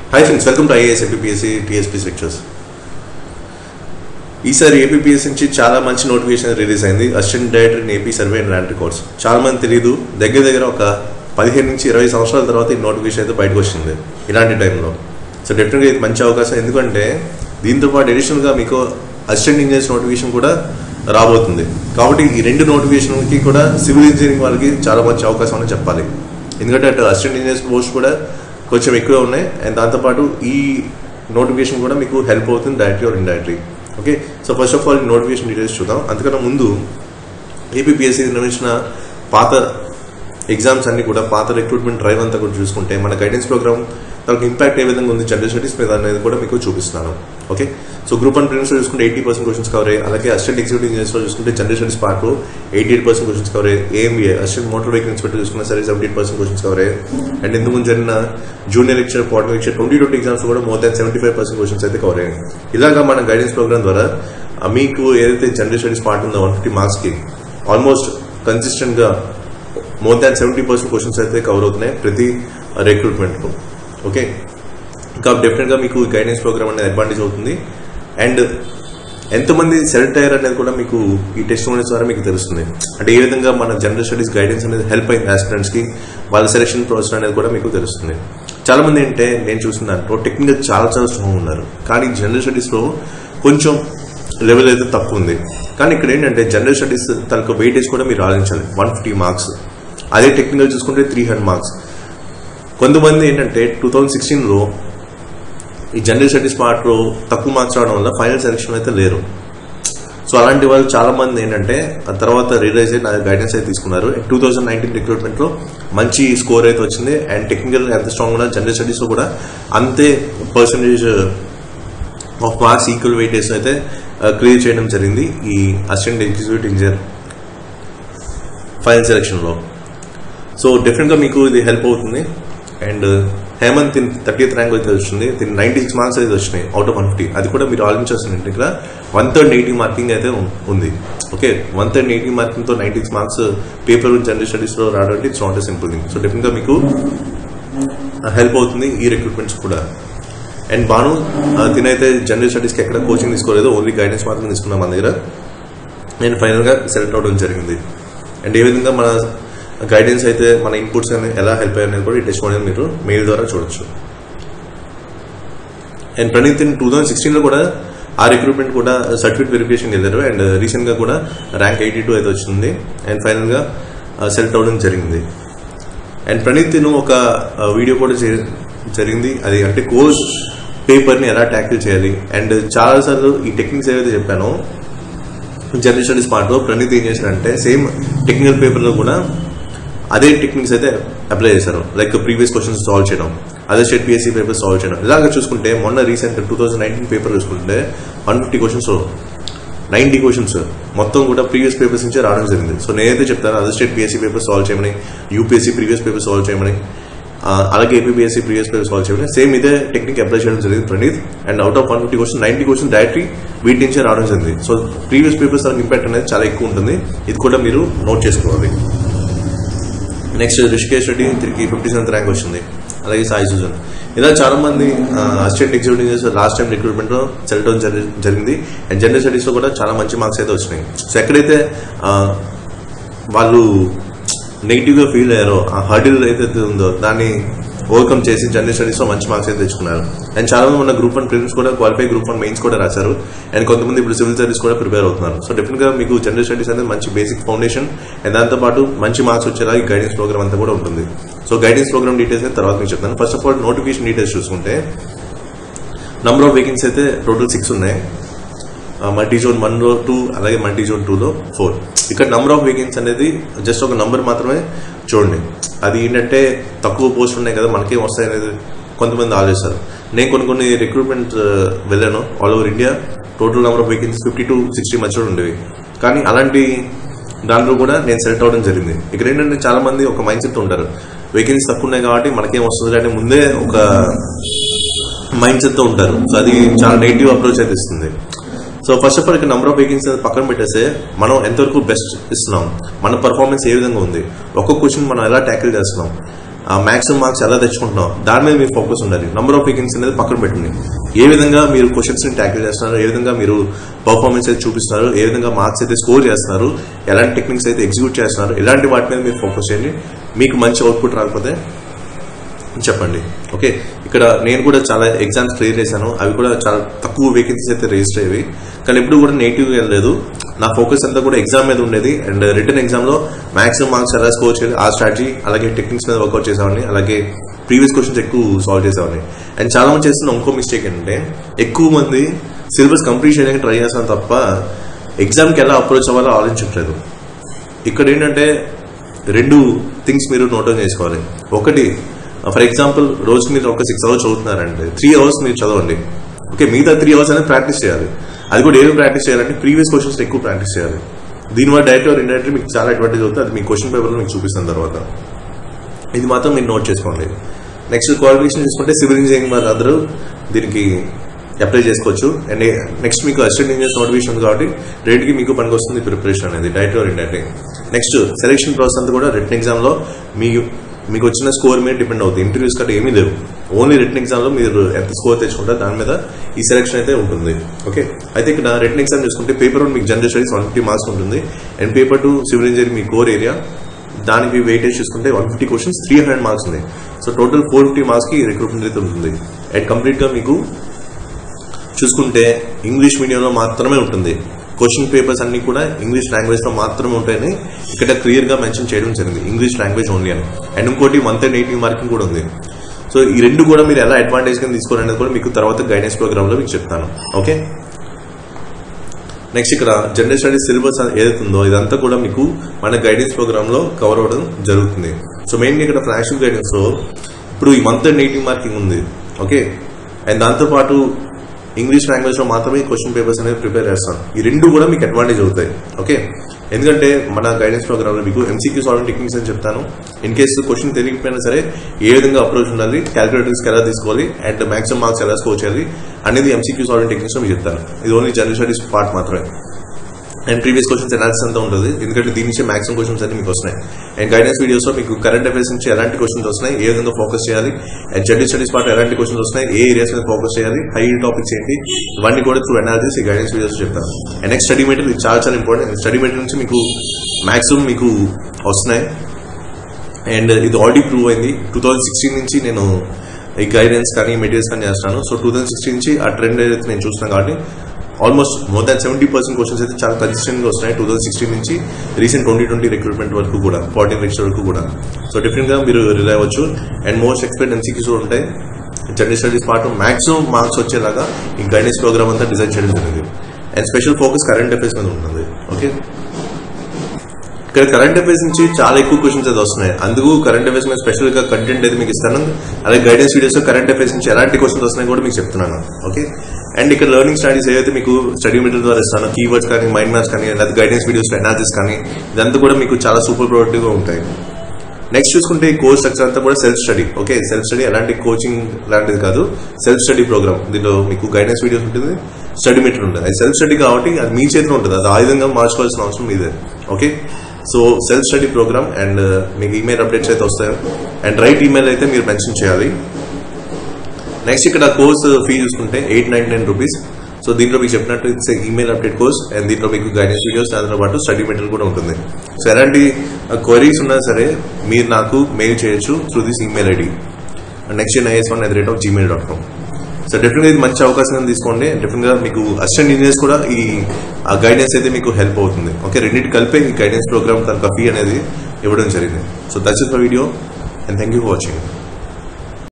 hi friends welcome to IAS APSC TSP lectures ఈసారి APS నుంచి చాలా మంచి నోటిఫికేషన్ రిలీజ్ అయింది assistant director in AP survey and land records చాలా మంది తెలియదు దగ్గర దగ్గర ఒక పదిహేను నుంచి ఇరవై సంవత్సరాల తర్వాత ఈ నోటిఫికేషన్ అయితే బయటకు వచ్చింది ఇలాంటి టైంలో సో డెఫినెట్గా ఇది మంచి అవకాశం ఎందుకంటే దీంతో పాటు అడిషనల్గా మీకు అసిస్టెంట్ ఇంజనీర్స్ నోటిఫికేషన్ కూడా రాబోతుంది కాబట్టి ఈ రెండు నోటిఫికేషన్కి కూడా సివిల్ ఇంజనీరింగ్ వాళ్ళకి చాలా మంచి అవకాశం అని చెప్పాలి ఎందుకంటే అటు అసిస్టెంట్ ఇంజనీర్స్ పోస్ట్ కూడా కొంచెం ఎక్కువే ఉన్నాయి అండ్ దాంతోపాటు ఈ నోటిఫికేషన్ కూడా మీకు హెల్ప్ అవుతుంది directly or indirectly okay so first of all notification details చూద్దాం అంతకన్నా ముందు ఏపీఎస్సీ నిర్వహించిన పాత ఎగ్జామ్స్ అన్ని కూడా పాత రిక్రూట్మెంట్ డ్రైవ్ అంతా కూడా చూసుకుంటే మన గైడెన్స్ ప్రోగ్రామ్ దానికి ఇంపాక్ట్ ఏ విధంగా ఉంది జనరల్ స్టడీస్ మీద అనేది కూడా మీకు చూపిస్తున్నాను okay so group one prelims చూసుకుంటే ఎయిటీ పర్సెంట్ క్వశ్చన్స్ కవర్ అయ్యాయి అలాగే అసిస్టెంట్ ఎగ్జిక్యూటివ్ ఇంజనీర్స్ లో చూసుకుంటే general studies part eighty eight percent questions cover అయ్యాయి AMBA assistant motor vehicle inspector చూసుకున్నా సరే seventy eight percent questions cover అయ్యాయి అండ్ ఇంతకు ముందు జరిగిన junior lecture part lecture twenty twenty exams కూడా more than seventy five percent questions అయితే cover అయ్యాయి ఇలాగా మన గైడెన్స్ ప్రోగ్రామ్ ద్వారా ఆ, మీకు ఏదైతే జనరల్ స్టడీస్ పార్ట్ ఉందో వన్ ఫిఫ్టీ మార్క్స్కి ఆల్మోస్ట్ కన్సిస్టెంట్ గా more than seventy percent questions అయితే కవర్ అవుతున్నాయి ప్రతి రిక్రూట్మెంట్ ఓకే ఇంకా డెఫినెట్ గా మీకు గైడెన్స్ ప్రోగ్రామ్ అనేది అడ్వాంటేజ్ అవుతుంది అండ్ ఎంతమంది సెలెక్ట్ అయ్యారు అనేది కూడా మీకు ఈ టెస్ట్ ద్వారా మీకు తెలుస్తుంది అంటే ఏ విధంగా మన జనరల్ స్టడీస్ గైడెన్స్ అనేది హెల్ప్ అయింది ఆస్పిరెంట్స్ కి వాళ్ళ సెలక్షన్ ప్రాసెస్ అనేది కూడా మీకు తెలుస్తుంది చాలా మంది ఏంటంటే నేను చూసిన దాంట్లో టెక్నికల్ చాలా చాలా స్ట్రాంగ్ ఉన్నారు కానీ జనరల్ స్టడీస్ లో కొంచెం లెవెల్ అయితే తక్కువ ఉంది కానీ ఇక్కడ ఏంటంటే జనరల్ స్టడీస్ తనకు వెయిటేజ్ కూడా మీరు ఆలోచించాలి వన్ ఫిఫ్టీ మార్క్స్ అదే టెక్నికల్ చూసుకుంటే త్రీ హండ్రెడ్ మార్క్స్ కొంతమంది ఏంటంటే టూ థౌజండ్ సిక్స్టీన్లో ఈ జనరల్ స్టడీస్ పార్ట్లో తక్కువ మార్క్స్ రావడం వల్ల ఫైనల్ సెలక్షన్ అయితే లేరు సో అలాంటి వాళ్ళు చాలా మంది ఏంటంటే ఆ తర్వాత రియలైజ్ అయ్యి నా గైడెన్స్ అయితే తీసుకున్నారు టూ థౌజండ్ నైన్టీన్ రిక్రూట్మెంట్ లో మంచి స్కోర్ అయితే వచ్చింది అండ్ టెక్నికల్ ఎంత స్ట్రాంగ్ ఉన్నా జనరల్ స్టడీస్ లో కూడా అంతే percentage of marks equal weightage అయితే క్లియర్ చేయడం జరిగింది ఈ assistant executive engineer final selection లో సో డెఫినెట్ గా మీకు ఇది హెల్ప్ అవుతుంది అండ్ హేమంత్ తిన్ థర్టీత్ ర్యాంక్ అయితే వచ్చింది తిన్ నైన్టీ సిక్స్ మార్క్స్ అయితే వచ్చినాయి అవుట్ ఆఫ్ వన్ ఫిఫ్టీ అది కూడా మీరు ఆలోచించాల్సిన ఇక్కడ వన్ థర్డ్ ఎయిటీ మార్కింగ్ అయితే ఉం- ఉంది okay one third eighty marking తో ninety six marks paper general studies లో రావడం అంటే it's not a simple thing so definite గా మీకు హెల్ప్ అవుతుంది ఈ రిక్రూట్మెంట్స్ కూడా అండ్ బాను ఆ, తినైతే జనరల్ స్టడీస్కి ఎక్కడ కోచింగ్ తీసుకోలేదు ఓన్లీ గైడెన్స్ మాత్రం తీసుకున్నాం మన దగ్గర నేను ఫైనల్గా సెలెక్ట్ అవడం జరిగింది అండ్ ఏ విధంగా మన గైడెన్స్ అయితే మన ఇన్పుట్స్ అని ఎలా హెల్ప్ అయ్యాయనేది కూడా ఈ టెస్ట్ అనేది మీరు మెయిల్ ద్వారా చూడొచ్చు and Praneeth in two thousand సిక్స్టీన్లో కూడా ఆ రిక్రూట్మెంట్ కూడా సర్టిఫికేట్ వెరిఫికేషన్ వెళ్ళారు అండ్ రీసెంట్గా కూడా ర్యాంక్ ఎయిటీ టూ అయితే వచ్చింది అండ్ ఫైనల్గా సెలెక్ట్ అవ్వడం జరిగింది అండ్ ప్రణీత్ ను ఒక వీడియో కూడా చే- జరిగింది అది అంటే కోర్స్ పేపర్ ని ఎలా ట్యాకిల్ చేయాలి అండ్ చాలా సార్లు ఈ టెక్నిక్స్ ఏవైతే చెప్పానో జనరల్ స్టడీస్ పార్ట్ లో ప్రణీత్ ఏం చేశారంటే సేమ్ టెక్నికల్ పేపర్ లో కూడా అదే టెక్నిక్స్ అయితే అప్లై చేశారు లైక్ ప్రీవియస్ క్వశ్చన్స్ సాల్వ్ చేయడం అదే స్టేట్ పిఎస్సీ పేపర్ సాల్వ్ చేయడం ఇలాగ చూసుకుంటే మొన్న recent two thousand nineteen paper చూసుకుంటే one fifty questions ninety questions మొత్తం కూడా ప్రీవియస్ పేపర్స్ నుంచే రావడం జరిగింది సో నేనైతే చెప్తాను అదే స్టేట్ పిఎస్సీ పేపర్ సాల్వ్ చేయమని యూపీఎస్సీ ప్రీవియస్ పేపర్ సాల్వ్ చేయమని ఆ, అలాగే ఏపీఎస్సీ ప్రీవియస్ పేపర్ సాల్వ్ చేయమని సేమ్ ఇదే టెక్నిక్ అప్లై చేయడం జరిగింది Praneeth and out of one fifty question ninety question directly వీటి నుంచే రావడం జరిగింది సో ప్రీవియస్ పేపర్స్ ఇంపాక్ట్ అనేది చాలా ఎక్కువ ఉంటుంది ఇది కూడా మీరు నోట్ చేసుకోవాలి నెక్స్ట్ రిషికేష్ రెడ్డి తిరిగి ఫిఫ్టీ సెవెంత్ ర్యాంక్ వచ్చింది అలాగే సాయి సుజన్ ఇలా చాలా మంది assistant executive last time recruitment లో సెలెక్ట్ అవ్వడం జరి- జరిగింది అండ్ జనరల్ స్టడీస్ లో కూడా చాలా మంచి మార్క్స్ అయితే వచ్చినాయి సో ఎక్కడైతే ఆ, వాళ్ళు నెగిటివ్ గా ఫీల్ అయ్యారో ఆ హర్డిల్ ఏదైతే ఉందో దాన్ని ఓవర్కమ్ చేసి జనరల్ స్టడీస్ లో మంచి మార్క్స్ అయితే తెచ్చుకున్నారు అండ్ చాలా మంది మన గ్రూప్ వన్ ప్రిలిమ్స్ కూడా క్వాలిఫై గ్రూప్ వన్ మెయిన్స్ కూడా రాశారు అండ్ కొంతమంది ఇప్పుడు సివిల్ సర్వీస్ కూడా ప్రిపేర్ అవుతున్నారు సో డెఫినెట్ గా మీకు జనరల్ స్టడీస్ అనేది మంచి బేసిక్ ఫౌండేషన్ అండ్ దాంతో పాటు మంచి మార్క్స్ వచ్చేలా ఈ గైడెన్స్ ప్రోగ్రామ్ అంతా కూడా ఉంటుంది సో గైడెన్స్ ప్రోగ్రామ్ డీటెయిల్స్ అయితే తర్వాత మీకు చెప్తాను first of all notification details చూసుకుంటే నంబర్ ఆఫ్ వేకెన్సీ అయితే టోటల్ సిక్స్ ఉన్నాయి మల్టీ జోన్ వన్ లో టూ అలాగే మల్టీ జోన్ టూ లో ఫోర్ ఇక్కడ నంబర్ ఆఫ్ వేకెన్సీ అనేది జస్ట్ ఒక నంబర్ మాత్రమే చూడండి అది ఏంటంటే తక్కువ పోస్ట్ ఉన్నాయి కదా మనకేం వస్తాయి అనేది కొంతమంది ఆలోచిస్తారు నేను కొన్ని కొన్ని రిక్రూట్మెంట్ వెళ్ళాను all over India total number of vacancy fifty to sixty మధ్యలో ఉండేవి కానీ అలాంటి దాంట్లో కూడా నేను సెలెక్ట్ అవ్వడం జరిగింది ఇక్కడ ఏంటంటే చాలా మంది ఒక మైండ్ సెట్ ఉంటారు వేకెన్సీ తక్కువ ఉన్నాయి కాబట్టి మనకేం వస్తుంది కానీ ముందే ఒక మైండ్ సెట్ తో ఉంటారు సో అది చాలా నెగిటివ్ అప్రోచ్ అయితే ఇస్తుంది సో ఫస్ట్ ఆఫ్ ఆల్ ఇక్కడ నెంబర్ ఆఫ్ వేకెన్సీ పక్కన పెట్టేస్తే మనం ఎంతవరకు బెస్ట్ ఇస్తున్నాం మన పర్ఫార్మెన్స్ ఏ విధంగా ఉంది ఒక్కొక్క క్వశ్చన్ మనం ఎలా ట్యాకిల్ చేస్తున్నాం మాక్సిమం మార్క్స్ ఎలా తెచ్చుకుంటున్నాం దాని మీద మీ ఫోకస్ ఉండాలి నంబర్ ఆఫ్ వేకెన్సీ అనేది పక్కన పెట్టండి ఏ విధంగా మీరు క్వశ్చన్స్ ని ట్యాకిల్ చేస్తున్నారు ఏ విధంగా మీరు పర్ఫార్మెన్స్ అయితే చూపిస్తున్నారు ఏ విధంగా మార్క్స్ అయితే స్కోర్ చేస్తున్నారు ఎలాంటి టెక్నిక్స్ అయితే ఎగ్జిక్యూట్ చేస్తున్నారు ఇలాంటి వాటి మీద మీరు ఫోకస్ చేయండి మీకు మంచి అవుట్పుట్ రాకపోతే చెప్పండి ఓకే ఇక్కడ నేను కూడా చాలా ఎగ్జామ్స్ క్లియర్ చేశాను అవి కూడా చాలా తక్కువ వేకెన్సీస్ అయితే రిజిస్టర్ అయ్యేవి కానీ ఎప్పుడు కూడా నెగిటివ్ వెళ్ళలేదు నా ఫోకస్ అంతా కూడా ఎగ్జామ్ మీద ఉండేది అండ్ రిటర్న్ ఎగ్జామ్ లో మాక్సిమం మార్క్స్ ఎలా స్కోర్ చేయాలి ఆ స్ట్రాటజీ అలాగే టెక్నిక్స్ మీద వర్కౌట్ చేసేవాడిని అలాగే ప్రీవియస్ క్వశ్చన్స్ ఎక్కువ సాల్వ్ చేసేవాడిని అండ్ చాలా మంది చేస్తున్న ఇంకో మిస్టేక్ ఏంటంటే ఎక్కువ మంది సిలబస్ కంప్లీట్ చేయడానికి ట్రై చేస్తాను తప్ప ఎగ్జామ్కి ఎలా అప్రోచ్ అవ్వాలో ఆలోచించట్లేదు ఇక్కడ ఏంటంటే రెండు థింగ్స్ మీరు నోట్ డౌన్ చేసుకోవాలి ఒకటి ఫర్ ఎగ్జాంపుల్ రోజు మీరు ఒక సిక్స్ అవర్స్ చదువుతున్నారంటే త్రీ అవర్స్ మీరు చదవండి ఓకే మిగతా త్రీ అవర్స్ అనేది ప్రాక్టీస్ చేయాలి అది కూడా ఏమి ప్రాక్టీస్ చేయాలంటే ప్రీవియస్ క్వశ్చన్స్ ఎక్కువ ప్రాక్టీస్ చేయాలి దీనివల్ల డైరెక్ట్ ఆర్ ఇండైరెక్ట్ మీకు చాలా అడ్వాంటేజ్ అవుతుంది అది మీ క్వశ్చన్ పేపర్లో మీకు చూపిస్తాను తర్వాత ఇది మాత్రం మీరు నోట్ చేసుకోండి నెక్స్ట్ క్వాలిఫికేషన్ చూసుకుంటే సివిల్ ఇంజనీరింగ్ వాళ్ళు అందరూ దీనికి అప్లై చేసుకోవచ్చు అండ్ నెక్స్ట్ మీకు అసిస్టెంట్ ఇంజనీర్స్ నోటిఫికేషన్ ఉంది కాబట్టి రేట్కి మీకు పనికి వస్తుంది ప్రిపరేషన్ అనేది direct or indirect next selection process అంతా కూడా రిటర్న్ ఎగ్జామ్లో మీ మీకు వచ్చిన స్కోర్ మీద డిపెండ్ అవుతుంది ఇంటర్వ్యూస్ కట్ట ఏమీ లేవు ఓన్లీ రిటర్న్ ఎగ్జామ్లో మీరు ఎంత స్కోర్ తెచ్చుకుంటారు దాని మీద ఈ సెలెక్షన్ అయితే ఉంటుంది ఓకే అయితే ఇక్కడ రిటర్న్ ఎగ్జామ్ చూసుకుంటే పేపర్ వన్ మీకు general studies one fifty marks ఉంటుంది and paper two civil engineering మీ కోర్ ఏరియా దానికి వెయిటేజ్ చూసుకుంటే one fifty questions three hundred marks ఉంది so total four fifty marks కి రిక్రూట్మెంట్ అయితే ఉంటుంది అండ్ కంప్లీట్ గా మీకు చూసుకుంటే ఇంగ్లీష్ మీడియంలో మాత్రమే ఉంటుంది క్వశ్చన్ పేపర్స్ అన్ని కూడా ఇంగ్లీష్ లాంగ్వేజ్ లో మాత్రమే ఉంటాయని ఇక్కడ క్లియర్ గా మెన్షన్ చేయడం జరిగింది ఇంగ్లీష్ లాంగ్వేజ్ ఓన్లీ అని అండ్ ఇంకోటి వన్ థర్డ్ ఎయిటీ మార్కింగ్ కూడా ఉంది సో ఈ రెండు కూడా మీరు ఎలా అడ్వాంటేజ్ గా తీసుకోవాలనేది కూడా మీకు తర్వాత గైడెన్స్ ప్రోగ్రామ్ లో మీకు చెప్తాను ఓకే నెక్స్ట్ ఇక్కడ జనరల్ స్టడీస్ సిలబస్ ఏదైతే ఉందో ఇదంతా కూడా మీకు మన గైడెన్స్ ప్రోగ్రామ్ లో కవర్ అవ్వడం జరుగుతుంది సో మెయిన్గా ఇక్కడ ఫ్లాషిప్ గైడెన్స్ లో ఇప్పుడు ఈ మంత్ నెగిటివ్ మార్కింగ్ ఉంది ఓకే అండ్ దాంతో పాటు ఇంగ్లీష్ లాంగ్వేజ్ లో మాత్రమే క్వశ్చన్ పేపర్స్ అనేది ప్రిపేర్ చేస్తాను ఈ రెండు కూడా మీకు అడ్వాంటేజ్ అవుతాయి ఓకే ఎందుకంటే మన గైడెన్స్ ప్రోగ్రామ్ లో మీకు ఎంసీక్యూ సాల్వింగ్ టెక్నిక్స్ అని చెప్తాను ఇన్ కేసు క్వశ్చన్ తెలియకపోయినా సరే ఏ విధంగా అప్రోచ్ ఉండాలి క్యాలిక్యులేటర్స్ ఎలా తీసుకోవాలి అండ్ మాక్సిమం మార్క్స్ ఎలా స్కోర్ చేయాలి అనేది ఎంసీక్యూ సాల్వింగ్ టెక్నిక్స్ లో మీకు చెప్తాను ఇది ఓన్లీ జనరల్ స్టడీస్ పార్ట్ మాత్రమే అండ్ ప్రీవియస్ క్వశ్చన్స్ అనాలిసిస్ అంతా ఉంటుంది ఎందుకంటే దీని నుంచి మాక్సిమం క్వశ్చన్స్ అన్ని మీకు వస్తున్నాయి అండ్ గైడెన్స్ వీడియోస్ లో మీకు కరెంట్ అఫైర్స్ నుంచి ఎలాంటి క్వశ్చన్స్ వస్తున్నాయి ఏ విధంగా ఫోకస్ చేయాలి అండ్ జనరల్ స్టడీస్ పార్ట్ ఎలాంటి క్వశ్చన్స్ వస్తున్నాయి ఏ ఏరియాస్ మీద ఫోకస్ చేయాలి హై టాపిక్స్ ఏంటి ఇవన్నీ కూడా త్రూ అనాలిసిస్ ఈ గైడెన్స్ వీడియోస్ చెప్తాను అండ్ నెక్స్ట్ స్టడీ మెటీరియల్ ఇది చాలా చాలా ఇంపార్టెంట్ స్టడీ మెటీరియల్ నుంచి మీకు మాక్సిమం మీకు వస్తున్నాయి అండ్ ఇది ఆల్రెడీ ప్రూవ్ అయింది టూ థౌజండ్ సిక్స్టీన్ నుంచి నేను ఈ గైడెన్స్ కానీ మెటీరియల్స్ కానీ చేస్తాను సో టూ థౌసండ్ సిక్స్టీన్ నుంచి ఆ ట్రెండ్ ఏదైతే నేను చూస్తున్నాను కాబట్టి almost more than seventy percent questions అయితే చాలా కన్సిస్టెంట్ గా వస్తున్నాయి టూ థౌసండ్ సిక్స్టీన్ నుంచి రీసెంట్ ట్వంటీ ట్వంటీ రిక్రూట్మెంట్ వరకు కూడా ఫార్టీన్ లెక్చర్ వరకు కూడా సో డిఫరెంట్ గా మీరు రిలై అవ్వచ్చు అండ్ మోస్ట్ ఎక్స్పెక్ట్ ఎంసీక్యూస్ కూడా ఉంటాయి జనరల్ స్టడీస్ పాటు మాక్సిమం మార్క్స్ వచ్చేలాగా ఈ గైడెన్స్ ప్రోగ్రామ్ అంతా డిజైన్ చేయడం జరిగింది and special focus current affairs మీద ఉంటుంది ఓకే ఇక్కడ కరెంట్ అఫైర్స్ నుంచి చాలా ఎక్కువ క్వశ్చన్స్ అయితే వస్తున్నాయి అందుకు కరెంట్ అఫైర్స్ మీద స్పెషల్ గా కంటెంట్ అయితే మీకు ఇస్తాను అలాగే గైడెన్స్ వీడియోస్ కరెంట్ అఫైర్స్ నుంచి ఎలాంటి క్వశ్చన్స్ వస్తున్నాయి కూడా మీకు చెప్తున్నాను ఓకే అండ్ ఇక్కడ లెర్నింగ్ స్టడీస్ ఏదైతే మీకు స్టడీ మెటీరియల్ ద్వారా ఇస్తాను కీవర్డ్స్ కానీ మైండ్ మ్యాథ్స్ కానీ లేదా గైడెన్స్ వీడియోస్ అనాలిసిస్ కానీ ఇదంతా కూడా మీకు చాలా సూపర్ ప్రొడక్టివ్ గా ఉంటాయి నెక్స్ట్ చూసుకుంటే ఈ కోర్స్ స్ట్రక్చర్ అంతా కూడా self study okay self study ఎలాంటి కోచింగ్ లాంటిది కాదు సెల్ఫ్ స్టడీ ప్రోగ్రామ్ దీనిలో మీకు గైడెన్స్ వీడియోస్ ఉంటుంది స్టడీ మెటీరియల్ ఉంటుంది అది సెల్ఫ్ స్టడీ కాబట్టి అది మీ చేతిలో ఉంటుంది అది ఆయుధంగా మార్చుకోవాల్సిన అవసరం మీదే okay so self study program and మీకు ఈమెయిల్ అప్డేట్స్ అయితే వస్తాయి అండ్ రైట్ ఈమెయిల్ అయితే మీరు మెన్షన్ చేయాలి నెక్స్ట్ ఇక్కడ కోర్స్ ఫీ చూసుకుంటే eight nine nine rupees so దీంట్లో మీకు చెప్పినట్టు it's email update course and దీంట్లో మీకు గైడెన్స్ వీడియోస్ దాంతో పాటు స్టడీ మెటీరియల్ కూడా ఉంటుంది సో ఎలాంటి క్వరీస్ ఉన్నా సరే మీరు నాకు మెయిల్ చేయొచ్చు through this email ID next IS one at rate of Gmail dot com so డెఫినెట్గా ఇది మంచి అవకాశం తీసుకోండి డెఫినెట్గా మీకు అసిస్టెంట్ ఇంజనీర్స్ కూడా ఈ గైడెన్స్ అయితే మీకు హెల్ప్ అవుతుంది ఓకే రెండింటి కలిపే ఈ గైడెన్స్ ప్రోగ్రామ్ తన ఫీ అనేది ఇవ్వడం జరిగింది so that's it for video and thank you for watching